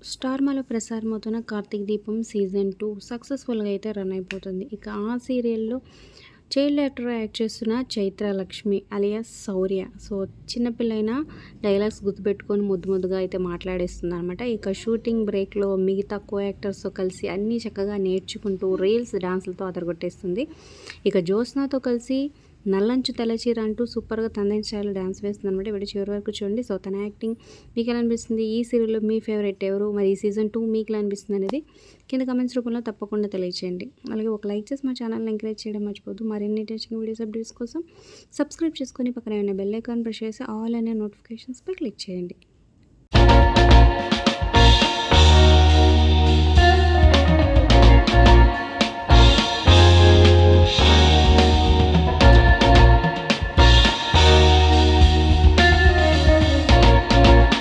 స్టార్మాలో ప్రసారమవుతున్న కార్తీక్ దీపం season two సక్సెస్ఫుల్గా అయితే రన్ అయిపోతుంది ఇక ఆ సీరియల్లో చైల్డ్ యాక్టర్గా యాక్ట్ చేస్తున్న చైత్ర లక్ష్మి అలియాస్ శౌర్య సో చిన్నపిల్లైన డైలాగ్స్ గుర్తుపెట్టుకొని ముద్దు ముద్దుగా అయితే మాట్లాడేస్తుంది అనమాట ఇక షూటింగ్ బ్రేక్లో మిగతా కో యాక్టర్స్తో కలిసి అన్నీ చక్కగా నేర్చుకుంటూ రీల్స్ డాన్సులతో అదరగొట్టేస్తుంది ఇక జ్యోత్స్నాతో కలిసి నల్లంచు తెల్లచీర అంటూ సూపర్గా తందైన స్టైల్లో డాన్స్ వేస్తుంది అనమాట వీడియో చివరి వరకు చూడండి సో తన యాక్టింగ్ మీకు ఎలా అనిపిస్తుంది ఈ సీరియల్లో మీ ఫేవరెట్ ఎవరు మరి ఈ సీజన్ టూ మీకు ఎలా అనిపిస్తుంది అనేది కింద కమెంట్స్ రూపంలో తప్పకుండా తెలియచేయండి అలాగే ఒక లైక్ చేసి మా ఛానల్ని ఎంకరేజ్ చేయడం మర్చిపోద్దు మరిన్ని ఇంట్రెస్టింగ్ వీడియోస్ అప్డేట్స్ కోసం సబ్స్క్రైబ్ చేసుకొని పక్కన ఉన్న బెల్ ఐకాన్ ప్రెస్ చేసి ఆల్ అనే నోటిఫికేషన్స్పై క్లిక్ చేయండి